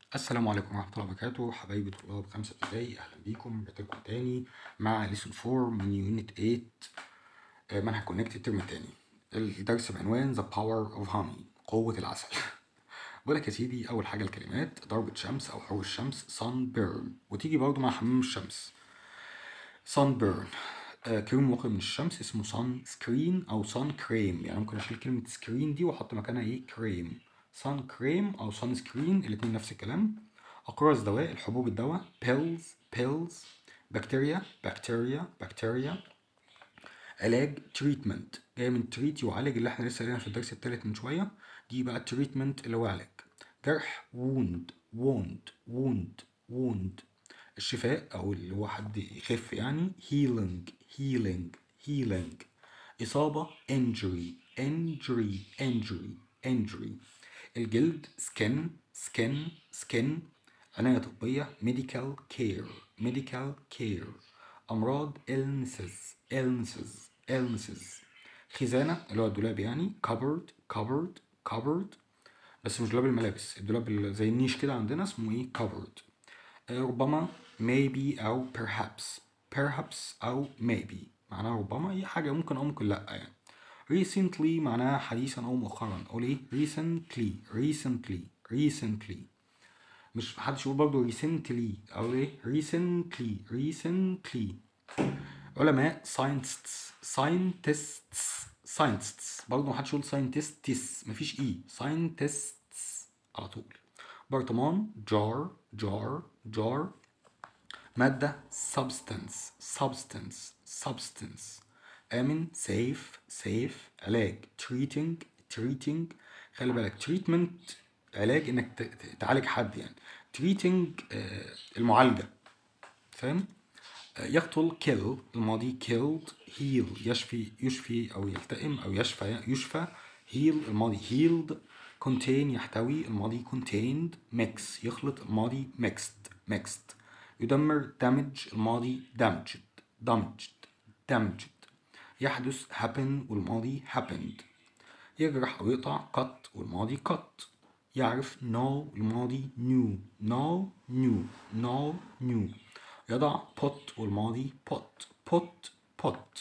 السلام عليكم ورحمة الله وبركاته حبايبي طلاب خمسة ابتدائي أهلا بيكم رجعت لكم تاني مع ليسون 4 من يونت 8 آه، منهج كونكت الترم التاني الدرس بعنوان The Power of Honey قوة العسل بقول لك يا سيدي أول حاجة الكلمات ضربة شمس أو حروف الشمس sunburn وتيجي برضو مع حمام الشمس sunburn آه كريم واقي من الشمس اسمه sun screen أو sun cream يعني ممكن أشيل كلمة screen دي وأحط مكانها إيه كريم sun cream أو sun screen الاتنين نفس الكلام أقراص دواء الحبوب الدواء pills pills بكتيريا بكتيريا بكتيريا علاج تريتمنت جاي من تريت يعالج اللي احنا لسه قايلينها في الدرس التالت من شويه دي بقى تريتمنت اللي هو علاج جرح ووند ووند ووند ووند الشفاء او اللي هو حد يخف يعني healing healing healing إصابة injury injury injury injury الجلد skin skin skin عناية طبية medical care medical care أمراض illnesses illnesses illnesses خزانة اللي هو الدولاب يعني cupboard cupboard cupboard بس مش دولاب الملابس الدولاب اللي زي النيش كده عندنا اسمه ايه cupboard آه، ربما maybe أو perhaps perhaps أو maybe معناها ربما هي حاجة ممكن أو ممكن لأ يعني recently معناها حديثا أو مؤخرا أقول ايه recently recently recently مش محدش يقول برضه recently أو ايه recently recently علماء scientists scientists scientists برضه محدش يقول scientists مفيش اي scientists على طول برطمان jar jar jar مادة substance substance substance آمن safe safe علاج treating treating خلي بالك treatment علاج انك ت- ت- تعالج حد يعني treating آه، المعالجة فاهم آه، يقتل kill الماضي killed heal يشفي يشفي او يلتئم او يشفى يشفى heal الماضي healed contain يحتوي الماضي contained mix يخلط الماضي mixed mixed يدمر damage الماضي damaged damaged damaged يحدث happen والماضي happened يجرح أو يقطع cut والماضي cut يعرف know الماضي knew know knew know knew يضع put والماضي put put put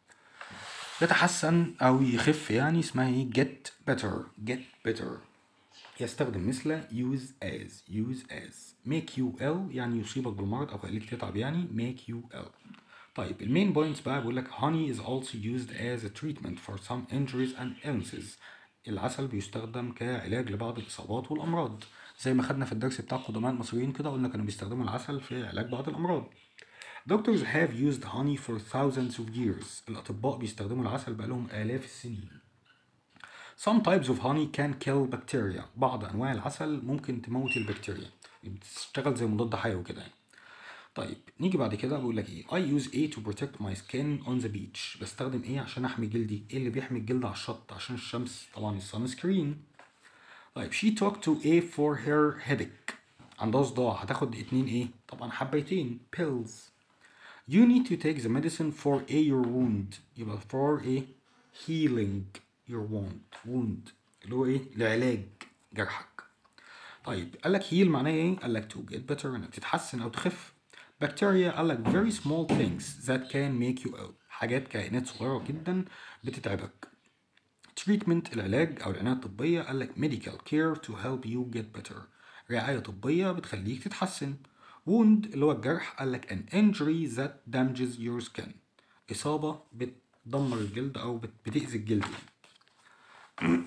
يتحسن أو يخف يعني اسمها ايه get better get better يستخدم مثل use as use as make you ill يعني يصيبك بالمرض أو يخليك تتعب يعني make you ill طيب المين بوينتس بقى بيقول لك honey is also used as a treatment for some injuries and illnesses العسل بيستخدم كعلاج لبعض الإصابات والأمراض زي ما خدنا في الدرس بتاع القدماء المصريين كده قلنا كانوا بيستخدموا العسل في علاج بعض الأمراض Doctors have used honey for thousands of years الأطباء بيستخدموا العسل بقالهم آلاف السنين Some types of honey can kill bacteria بعض أنواع العسل ممكن تموت البكتيريا بتشتغل زي مضاد حيوي كده يعني طيب نيجي بعد كده بقول لك ايه I use A to protect my skin on the beach بستخدم ايه عشان احمي جلدي ايه اللي بيحمي الجلد على الشط عشان الشمس طبعا السان سكرين طيب she talked to A for her headache عندها صداع هتاخد اتنين ايه طبعا حبيتين pills You need to take the medicine for a your wound يبقى for a healing your wound wound اللي هو ايه لعلاج جرحك طيب قال لك heal معناه ايه؟ قال لك to get better انك تتحسن او تخف bacteria قال لك very small things that can make you ill حاجات كائنات صغيرة جدا بتتعبك treatment العلاج او العناية الطبية قال لك medical care to help you get better رعاية طبية بتخليك تتحسن wound اللي هو الجرح قال لك an injury that damages your skin إصابة بتدمر الجلد أو بت- بتأذي الجلد يعني.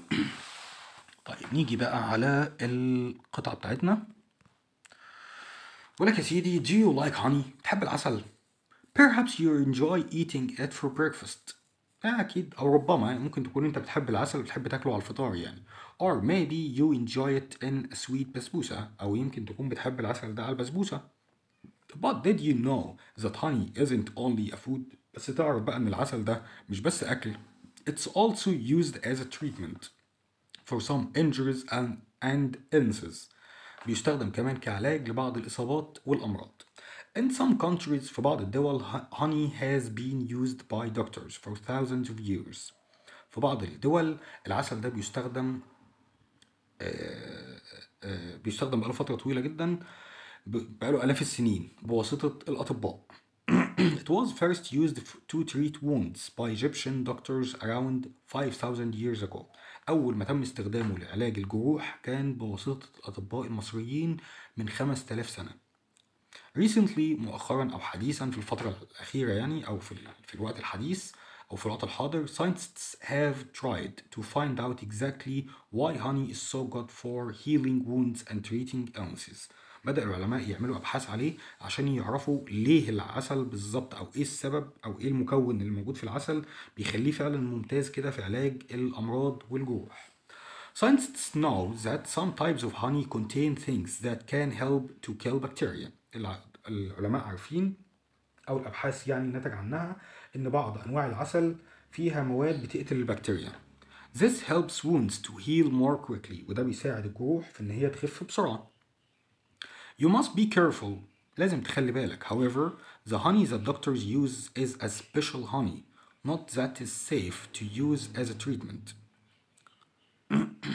طيب نيجي بقى على القطعة بتاعتنا بقول لك يا سيدي do you like honey تحب العسل perhaps you enjoy eating it for breakfast آه أكيد أو ربما يعني ممكن تكون أنت بتحب العسل وبتحب تاكله على الفطار يعني or maybe you enjoy it in a sweet بسبوسة أو يمكن تكون بتحب العسل ده على البسبوسة But did you know that honey isn't only a food بس تعرف بقى إن العسل ده مش بس أكل It's also used as a treatment for some injuries and, and illnesses بيستخدم كمان كعلاج لبعض الإصابات والأمراض. In some countries في بعض الدول ه- honey has been used by doctors for thousands of years. في بعض الدول العسل ده بيستخدم آه، بيستخدم بقاله فترة طويلة جدا ب- بقاله آلاف السنين بواسطة الأطباء. It was first used f- to treat wounds by Egyptian doctors around 5000 years ago. أول ما تم استخدامه لعلاج الجروح كان بواسطة الأطباء المصريين من 5000 سنة. recently مؤخرا أو حديثا في الفترة الأخيرة يعني أو في, ال- في الوقت الحديث أو في الوقت الحاضر scientists have tried to find out exactly why honey is so good for healing wounds and treating illnesses بدأ العلماء يعملوا أبحاث عليه عشان يعرفوا ليه العسل بالظبط أو إيه السبب أو إيه المكون اللي موجود في العسل بيخليه فعلا ممتاز كده في علاج الأمراض والجروح Scientists know that some types of honey contain things that can help to kill bacteria. الع- العلماء عارفين أو الأبحاث يعني نتج عنها إن بعض أنواع العسل فيها مواد بتقتل البكتيريا. This helps wounds to heal more quickly وده بيساعد الجروح في إن هي تخف بسرعة. You must be careful. لازم تخلي بالك. However, the honey that doctors use is a special honey, not that is safe to use as a treatment. uh,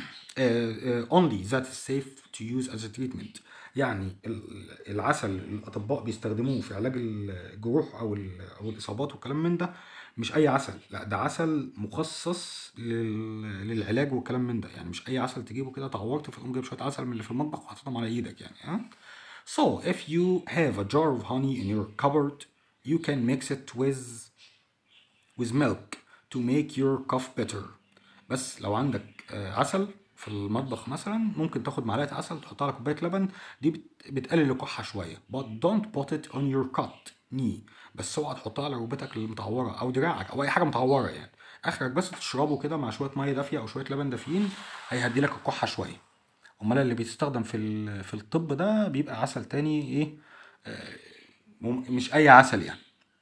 uh, only that is safe to use as a treatment يعني ال- العسل اللي الاطباء بيستخدموه في علاج الجروح او ال- او الاصابات والكلام من ده مش اي عسل لا ده عسل مخصص لل- للعلاج والكلام من ده يعني مش اي عسل تجيبه كده تعورت فتقوم جايب شويه عسل من اللي في المطبخ وحاططهم على ايدك يعني ها So if you have a jar of honey in your cupboard you can mix it with with milk to make your cough better بس لو عندك آه، عسل في المطبخ مثلا ممكن تاخد معلقه عسل تحطها على كوبايه لبن دي بت- بتقلل الكحه شويه but don't put it on your cut knee بس اوعى تحطها على ركبتك المتعوره او دراعك او اي حاجه متعوره يعني اخرك بس تشربه كده مع شويه ميه دافيه او شويه لبن دافيين هيهدي لك الكحه شويه امال اللي بيستخدم في ال- في الطب ده بيبقى عسل تاني ايه آه، مم- مش اي عسل يعني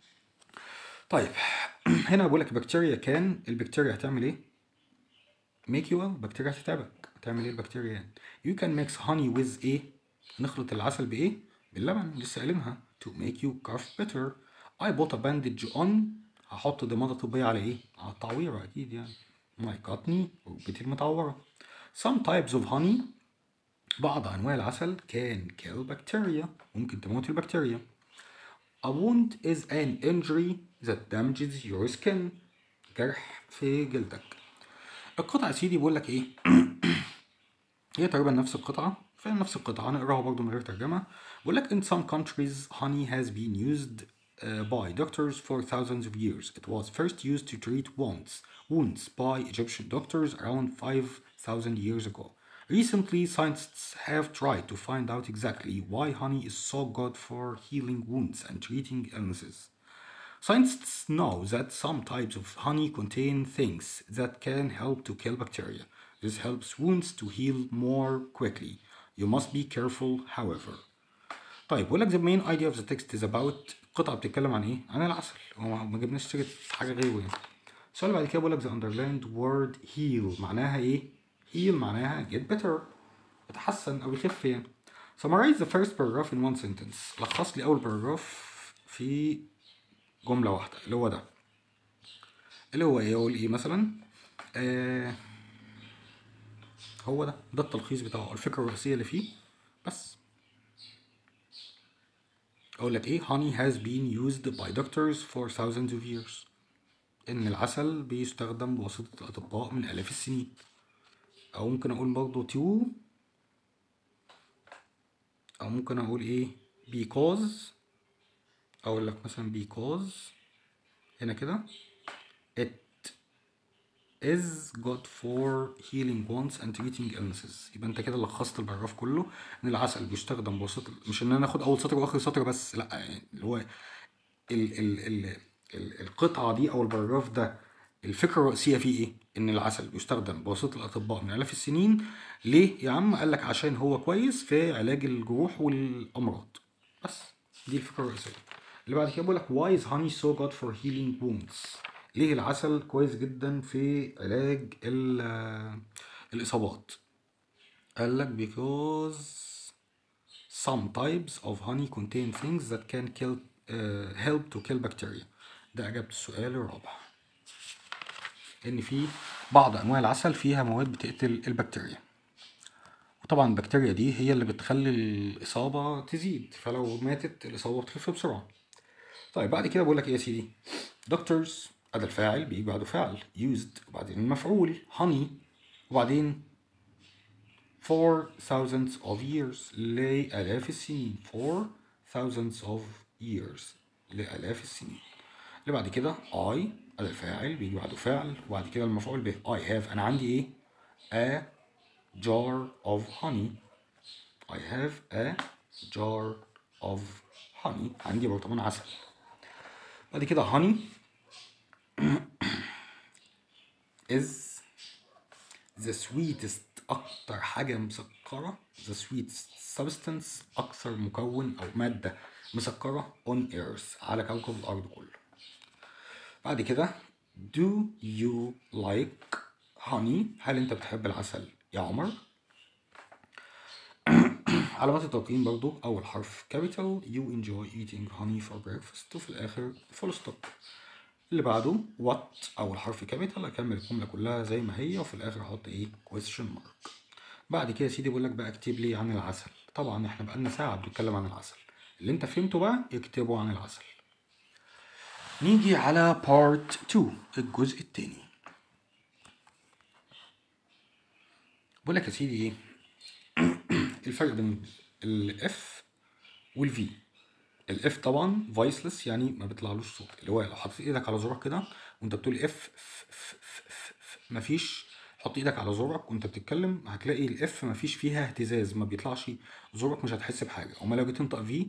طيب هنا بقول لك بكتيريا كان البكتيريا هتعمل ايه make you well بكتيريا هتتعبك هتعمل ايه البكتيريا يعني you can mix honey with ايه نخلط العسل بايه باللبن لسه قايلينها to make you cough better I put a bandage on هحط ضمادة طبية على ايه على التعويرة اكيد يعني my cut knee ركبتي المتعورة some types of honey بعض انواع العسل can kill bacteria ممكن تموت البكتيريا A wound is an injury that damages your skin. جرح في جلدك. القطعة يا سيدي بيقول لك ايه؟ هي تقريبا نفس القطعة فهي نفس القطعة هنقراها برضو من غير ترجمة. بيقول لك in some countries honey has been used uh, by doctors for thousands of years. It was first used to treat wounds wounds by Egyptian doctors around 5,000 years ago. Recently, scientists have tried to find out exactly why honey is so good for healing wounds and treating illnesses. Scientists know that some types of honey contain things that can help to kill bacteria. This helps wounds to heal more quickly. You must be careful, however. طيب بقول لك the main idea of the text is about القطعة بتتكلم عن ايه؟ عن العسل هو ما جبناش سيرة حاجة غيره يعني. السؤال اللي بعد كده بقول لك the underlined word heal معناها ايه؟ heal معناها get better يتحسن او يخف يعني. Summarize the first paragraph in one sentence. لخص لي أول باراجراف في جملة واحدة اللي هو ده. اللي هو ايه؟ يقول ايه مثلا؟ آه هو ده ده التلخيص بتاعه الفكرة الرئيسية اللي فيه بس اقول لك ايه honey has been used by doctors for thousands of years ان العسل بيستخدم بواسطة الاطباء من الاف السنين او ممكن اقول برضه to او ممكن اقول ايه because اقول لك مثلا because هنا كده it is good for healing wounds and treating illnesses يبقى انت كده لخصت البراجراف كله ان العسل بيستخدم بواسطه مش ان انا اخد اول سطر واخر سطر بس لا يعني اللي هو ال ال ال ال القطعه دي او البراجراف ده الفكره الرئيسيه فيه ايه؟ ان العسل بيستخدم بواسطه الاطباء من الاف السنين ليه يا عم؟ قال لك عشان هو كويس في علاج الجروح والامراض بس دي الفكره الرئيسيه اللي بعد كده بيقول لك why is honey so good for healing wounds ليه العسل كويس جدا في علاج ال- الإصابات قال لك because some types of honey contain things that can kill uh, help to kill bacteria ده إجابة السؤال الرابع إن في بعض أنواع العسل فيها مواد بتقتل البكتيريا طبعا البكتيريا دي هي اللي بتخلي الإصابة تزيد فلو ماتت الإصابة بتخف بسرعة طيب بعد كده بقول لك ايه يا سيدي دكتورز أداة الفاعل بيجي بعده فعل used وبعدين المفعول honey وبعدين for thousands of years لآلاف السنين for thousands of years لآلاف السنين اللي بعد كده I أداة الفاعل بيجي بعده فعل وبعد كده المفعول به I have أنا عندي إيه a jar of honey I have a jar of honey عندي برطمان عسل بعد كده honey is the sweetest أكتر حاجة مسكرة the sweetest substance أكثر مكون أو مادة مسكرة on earth على كوكب الأرض كله بعد كده do you like honey هل أنت بتحب العسل يا عمر علامات الترقيم برضو أول حرف capital you enjoy eating honey for breakfast وفي الآخر full stop اللي بعده what أول حرف capital أكمل الجملة كلها زي ما هي وفي الآخر أحط إيه question mark بعد كده يا سيدي بقول لك بقى اكتب لي عن العسل طبعا احنا بقالنا ساعة بنتكلم عن العسل اللي انت فهمته بقى اكتبه عن العسل نيجي على part 2 الجزء التاني بقول لك يا سيدي ايه الفرق بين الاف والفي الاف طبعا فويسلس يعني ما بيطلعلوش صوت اللي هو لو حطيت ايدك على زورك كده وانت بتقول اف مفيش حط ايدك على زورك وانت بتتكلم هتلاقي الاف مفيش فيها اهتزاز ما بيطلعش زورك مش هتحس بحاجه اما لو جيت تنطق في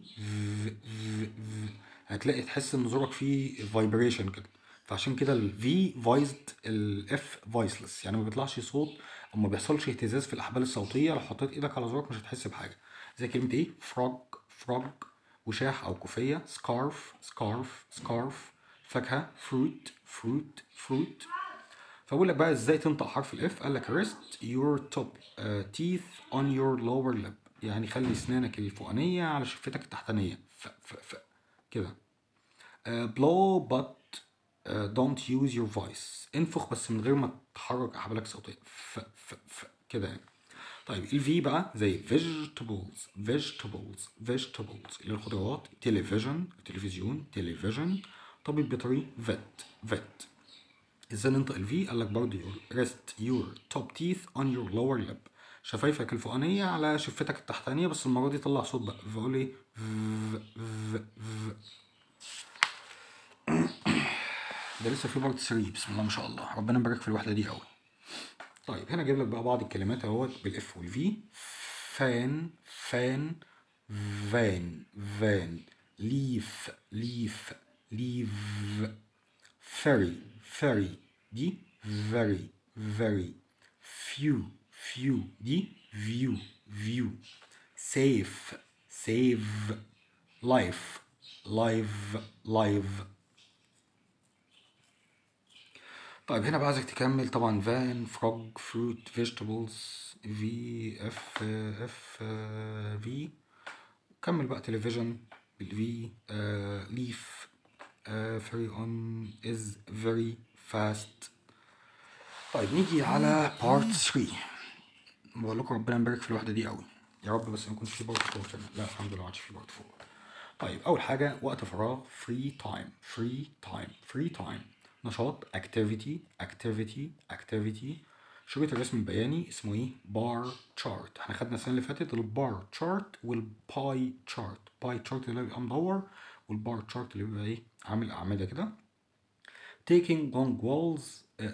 هتلاقي تحس ان زورك فيه فايبريشن كده فعشان كده الفي فويسد الاف فويسلس يعني ما بيطلعش صوت او ما بيحصلش اهتزاز في الاحبال الصوتيه لو حطيت ايدك على زورك مش هتحس بحاجه زي كلمه ايه فروج فروج وشاح او كوفيه سكارف سكارف سكارف فاكهه فروت فروت فروت فبقول لك بقى ازاي تنطق حرف الاف قال لك rest your top uh, teeth on your lower lip يعني خلي اسنانك الفوقانيه على شفتك التحتانيه ف ف ف كده uh, blow but uh, don't use your voice انفخ بس من غير ما تحرك احبالك الصوتيه ف ف ف كده يعني طيب الفي بقى زي vegetables vegetables vegetables اللي الخضروات تلفزيون تلفزيون تلفزيون طبيب بيطري vet vet ازاي ننطق الفي قال لك برضه rest your top teeth on your lower lip شفايفك الفوقانية على شفتك التحتانية بس المرة دي طلع صوت بقى فقول ايه ف ف ف ده لسه في بارت 3 بسم الله ما شاء الله ربنا يبارك في الوحدة دي قوي طيب هنا جايب لك بقى بعض الكلمات اهوت بالاف والفي فان فان فان فان ليف ليف ليف ferry ferry دي very very few few دي view view safe save life live live طيب هنا بقى عايزك تكمل طبعا van frog fruit vegetables v f f v كمل بقى تلفزيون بالفي leaf uh, ferry on is very fast طيب نيجي على part 3 بقول لكم ربنا يبارك في الوحده دي قوي يا رب بس ما يكونش في بارت 4 كمان لا الحمد لله ما عادش في بارت 4 طيب اول حاجه وقت فراغ free time free time free time نشاط activity activity activity شريط الرسم البياني اسمه ايه بار تشارت احنا خدنا السنه اللي فاتت البار تشارت والباي تشارت باي تشارت اللي بيبقى مدور والبار تشارت اللي بيبقى ايه عامل اعمده كده taking long walls uh,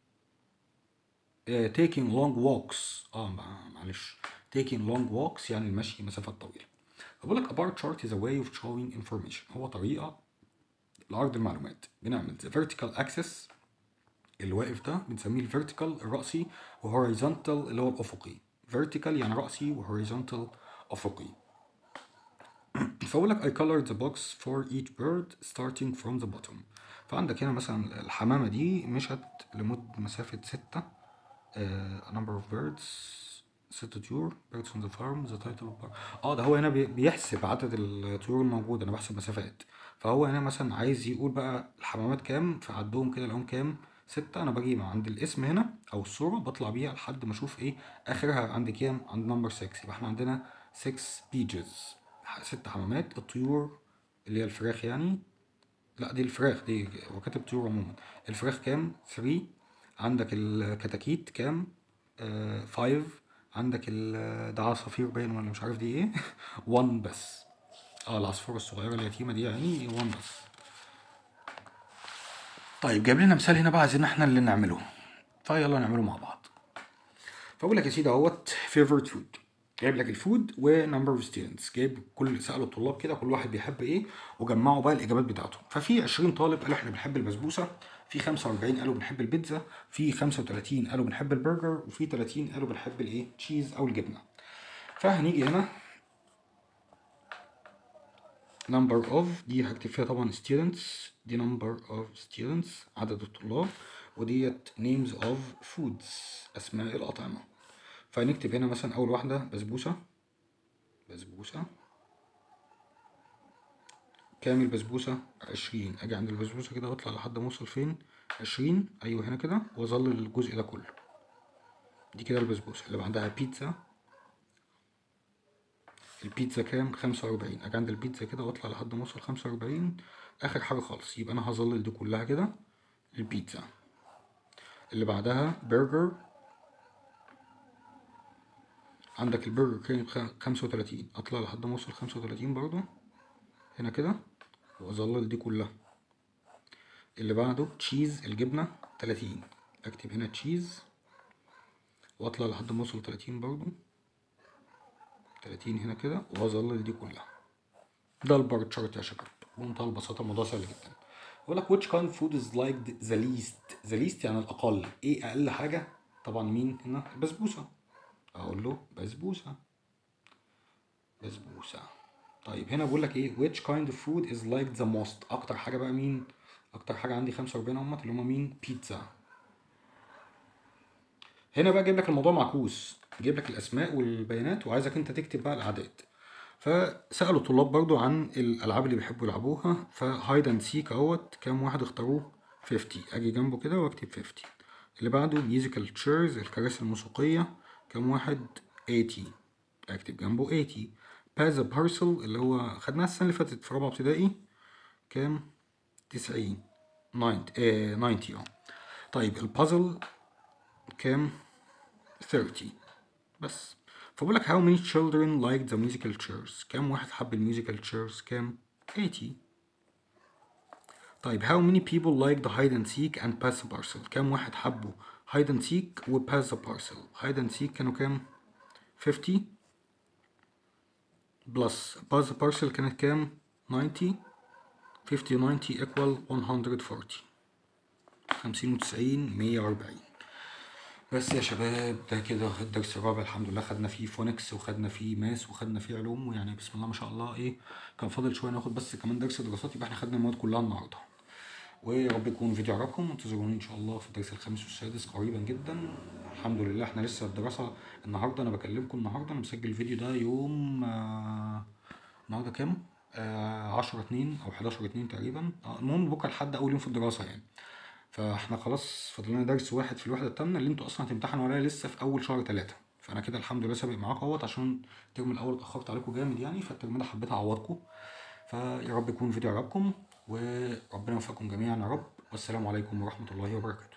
uh, taking long walks اه معلش taking long walks يعني المشي مسافات طويله بقول لك a bar chart is a way of showing information هو طريقه لعرض المعلومات بنعمل the vertical axis اللي واقف ده بنسميه الفيرتيكال الرأسي وهوريزونتال اللي هو الأفقي vertical يعني رأسي وهوريزونتال أفقي فأقول لك I colored the box for each bird starting from the bottom فعندك هنا مثلا الحمامة دي مشت لمدة مسافة ستة uh, number of birds ست طيور birds on the farm the title of اه ده هو هنا بيحسب عدد الطيور الموجودة أنا بحسب مسافات فهو هنا مثلا عايز يقول بقى الحمامات كام فعدهم كده لقاهم كام ستة أنا باجي مع عند الاسم هنا أو الصورة بطلع بيها لحد ما أشوف إيه آخرها عند كام عند نمبر 6 يبقى إحنا عندنا 6 بيجز ست حمامات الطيور اللي هي الفراخ يعني لا دي الفراخ دي هو كاتب طيور عموما الفراخ كام 3 عندك الكتاكيت كام 5 عندك ال- ده عصافير باين ولا مش عارف دي ايه 1 بس اه العصفورة الصغيرة اليتيمة دي يعني 1 بس طيب جايب لنا مثال هنا بقى عايزين احنا اللي نعمله فيلا نعمله مع بعض فاقول لك يا سيدي اهوت فيفورت فود جايب لك الفود ونمبر اوف ستودنتس جايب كل سالوا الطلاب كده كل واحد بيحب ايه وجمعوا بقى الاجابات بتاعتهم ففي 20 طالب قالوا احنا بنحب البسبوسه في 45 قالوا بنحب البيتزا في 35 قالوا بنحب البرجر وفي 30 قالوا بنحب الايه تشيز او الجبنه فهنيجي هنا number of دي هكتب فيها طبعا students دي number of students عدد الطلاب وديت names of foods أسماء الأطعمة فهنكتب هنا مثلا أول واحدة بسبوسة بسبوسة كام البسبوسة عشرين أجي عند البسبوسة كده وأطلع لحد ما أوصل فين عشرين أيوه هنا كده وأظل الجزء ده كله دي كده البسبوسة اللي بعدها بيتزا البيتزا كام خمسة وأربعين أجي عند البيتزا كده وأطلع لحد ما أوصل خمسة وأربعين آخر حاجة خالص يبقى أنا هظلل دي كلها كده البيتزا اللي بعدها برجر عندك البرجر كان خمسة وتلاتين أطلع لحد ما أوصل خمسة وتلاتين برضه هنا كده وأظلل دي كلها اللي بعده تشيز الجبنة تلاتين أكتب هنا تشيز وأطلع لحد ما أوصل تلاتين برضه تلاتين هنا كده وأظلل دي كلها ده البار تشارت يا شباب بمنتهى البساطة الموضوع سهل جدا يقول لك which kind of food is liked the least the least يعني الأقل إيه أقل حاجة طبعا مين هنا البسبوسة أقول له بسبوسة بسبوسة طيب هنا بقول لك إيه which kind of food is liked the most أكتر حاجة بقى مين أكتر حاجة عندي 45 أهمت اللي هما مين بيتزا هنا بقى جايب لك الموضوع معكوس جايب لك الاسماء والبيانات وعايزك انت تكتب بقى الاعداد فسالوا الطلاب برضو عن الالعاب اللي بيحبوا يلعبوها فهايد اند سيك اهوت كام واحد اختاروه 50 اجي جنبه كده واكتب 50 اللي بعده ميوزيكال تشيرز الكراسي الموسيقيه كام واحد 80 اكتب جنبه 80 باز بارسل اللي هو خدناها السنه اللي فاتت في رابعه ابتدائي كام 90 90 آه 90 اه طيب البازل كام 30 بس فبقول لك how many children liked the musical chairs كام واحد حب الميوزيكال chairs كام 80 طيب how many people liked the hide and seek and pass the parcel كام واحد حبوا hide and seek و pass the parcel hide and seek كانوا كام 50 plus pass the parcel كانت كام 90 50 90 equal 140 50 و 90 140 بس يا شباب ده كده الدرس الرابع الحمد لله خدنا فيه فونكس وخدنا فيه ماس وخدنا فيه علوم ويعني بسم الله ما شاء الله ايه كان فاضل شويه ناخد بس كمان درس دراسات يبقى احنا خدنا المواد كلها النهارده ويا رب يكون فيديو عجبكم وانتظروني ان شاء الله في الدرس الخامس والسادس قريبا جدا الحمد لله احنا لسه الدراسه النهارده انا بكلمكم النهارده انا مسجل الفيديو ده يوم آه النهارده كام؟ آه 10 2 او 11 2 تقريبا آه المهم بكره لحد اول يوم في الدراسه يعني فاحنا خلاص فاضل لنا درس واحد في الوحده الثامنه اللي انتوا اصلا هتمتحنوا عليها لسه في اول شهر ثلاثة فانا كده الحمد لله سابق معاكم اهوت عشان الترم الاول اتاخرت عليكم جامد يعني فالترم ده حبيت اعوضكم فيا رب يكون فيديو عجبكم وربنا يوفقكم جميعا يا رب والسلام عليكم ورحمه الله وبركاته